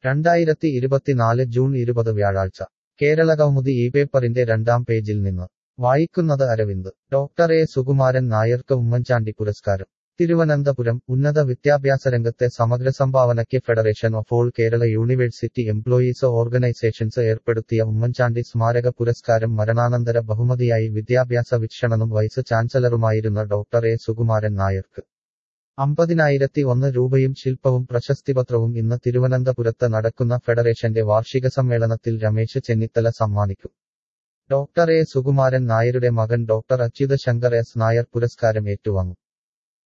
രണ്ടായിരത്തി ഇരുപത്തിനാല് ജൂൺ ഇരുപത് വ്യാഴാഴ്ച കേരള കൗമുദി ഈ പേപ്പറിന്റെ രണ്ടാം പേജിൽ നിന്ന് വായിക്കുന്നത് അരവിന്ദ് ഡോക്ടർ എ സുകുമാരൻ നായർക്ക് ഉമ്മൻചാണ്ടി പുരസ്കാരം തിരുവനന്തപുരം ഉന്നത വിദ്യാഭ്യാസ രംഗത്തെ സമഗ്ര സംഭാവനയ്ക്ക് federation of all Kerala university employees organisations ഏർപ്പെടുത്തിയ ഉമ്മൻചാണ്ടി സ്മാരക പുരസ്കാരം മരണാനന്തര ബഹുമതിയായി വിദ്യാഭ്യാസ വീക്ഷണനും വൈസ് ചാൻസലറുമായിരുന്ന ഡോക്ടർ എ സുകുമാരൻ നായർക്ക് അമ്പതിനായിരത്തി ഒന്ന് രൂപയും ശില്പവും പ്രശസ്തിപത്രവും ഇന്ന് തിരുവനന്തപുരത്ത് നടക്കുന്ന ഫെഡറേഷന്റെ വാർഷിക സമ്മേളനത്തിൽ രമേശ് ചെന്നിത്തല സമ്മാനിക്കും ഡോക്ടർ എ സുകുമാരൻ നായരുടെ മകൻ ഡോക്ടർ അച്യുത ശങ്കർ എസ് നായർ പുരസ്കാരം ഏറ്റുവാങ്ങും